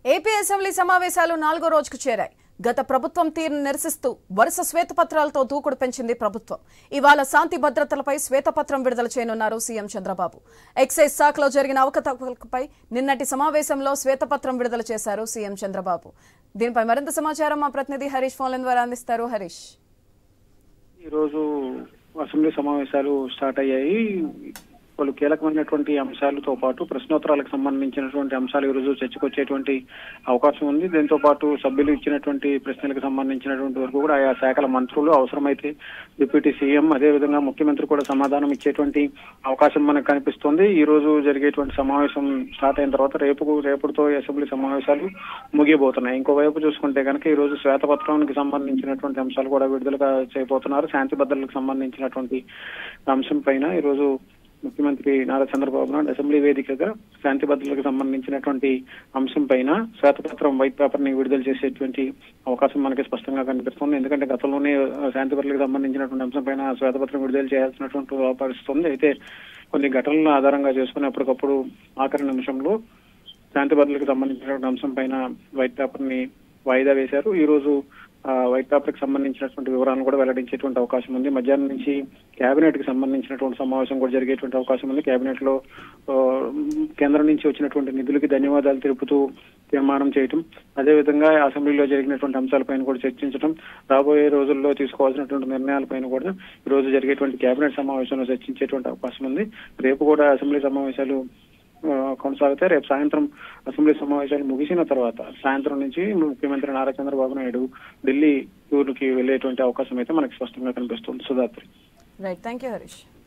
AP assembly సమావేశాలు నాలుగో రోజుకు చేరాయి గత ప్రభుత్వం తీరును నిరసిస్తూ వరుస శ్వేతపత్రాలతో దూకుడు పెంచింది ప్రభుత్వం ఇవాళ శాంతి భద్రతలపై శ్వేతపత్రం విడుదల చేయనున్నారు సీఎం చంద్రబాబు ఎక్సైజ్ శాఖలో జరిగిన అవకతవకలపై నిన్నటి సమావేశంలో శ్వేతపత్రం విడుదల చేశారు సీఎం చంద్రబాబు దీనిపై మరింత సమాచారం మా ప్రతినిధి హరీష్ ఫోన్లైన్ ద్వారా అందిస్తారు హరీష్ ఈరోజు అసెంబ్లీ సమావేశాలు స్టార్ట్ అయ్యాయి పలు కీలకమైనటువంటి అంశాలతో పాటు ప్రశ్నోత్తరాలకు సంబంధించినటువంటి అంశాలు ఈరోజు చర్చకు వచ్చేటువంటి అవకాశం ఉంది దీంతో పాటు సభ్యులు ఇచ్చినటువంటి ప్రశ్నలకు సంబంధించినటువంటి వరకు కూడా ఆయా శాఖల మంత్రులు అవసరమైతే డిప్యూటీ సీఎం అదేవిధంగా ముఖ్యమంత్రి కూడా సమాధానం ఇచ్చేటువంటి అవకాశం మనకు కనిపిస్తుంది ఈ రోజు జరిగేటువంటి సమావేశం స్టార్ట్ అయిన తర్వాత రేపు రేపటితో ఈ అసెంబ్లీ సమావేశాలు ముగియబోతున్నాయి ఇంకోవైపు చూసుకుంటే కనుక ఈ రోజు శ్వేతపత్రానికి సంబంధించినటువంటి అంశాలు కూడా విడుదలగా చేయబోతున్నారు శాంతి భద్రతలకు సంబంధించినటువంటి అంశం పైన ఈ రోజు ముఖ్యమంత్రి నారా చంద్రబాబు నాయుడు అసెంబ్లీ వేదికగా శాంతి భద్రతలకు సంబంధించినటువంటి అంశం పైన శ్వేతపత్రం వైట్ పేపర్ ని విడుదల చేసేటువంటి అవకాశం మనకి స్పష్టంగా కనిపిస్తుంది ఎందుకంటే గతంలోనే ఆ, శాంతి భద్రతలకు సంబంధించినటువంటి అంశం పైన శ్వేతపత్రం విడుదల చేయాల్సినటువంటి పరిస్థితి ఉంది అయితే కొన్ని ఘటనలను ఆధారంగా చేసుకుని అప్పటికప్పుడు ఆఖరి నిమిషంలో శాంతి భద్రతలకు సంబంధించినటువంటి అంశం పైన వైట్ పేపర్ ని వాయిదా వేశారు ఈ రోజు ఆ, వైట్ పేపర్ కి సంబంధించినటువంటి వివరాలను కూడా వెల్లడించేటువంటి అవకాశం ఉంది మధ్యాహ్నం నుంచి కేబినెట్ కి సంబంధించినటువంటి సమావేశం కూడా జరిగేటువంటి అవకాశం ఉంది కేబినెట్ లో ఆ, కేంద్రం నుంచి వచ్చినటువంటి నిధులకి ధన్యవాదాలు తెలుపుతూ తీర్మానం చేయటం అదేవిధంగా అసెంబ్లీలో జరిగినటువంటి అంశాలపైన కూడా చర్చించడం రాబోయే రోజుల్లో తీసుకోవాల్సినటువంటి నిర్ణయాలపైన కూడా ఈ రోజు జరిగేటువంటి కేబినెట్ సమావేశంలో చర్చించేటువంటి అవకాశం ఉంది రేపు కూడా అసెంబ్లీ సమావేశాలు ఆ, కొనసాగుతాయి రేపు సాయంత్రం అసెంబ్లీ సమావేశాలు ముగిసిన తర్వాత సాయంత్రం నుంచి ముఖ్యమంత్రి నారా చంద్రబాబు నాయుడు ఢిల్లీ టూర్కి వెళ్లేటువంటి అవకాశం అయితే మనకి స్పష్టంగా కనిపిస్తుంది Sudhatri right thank you Harish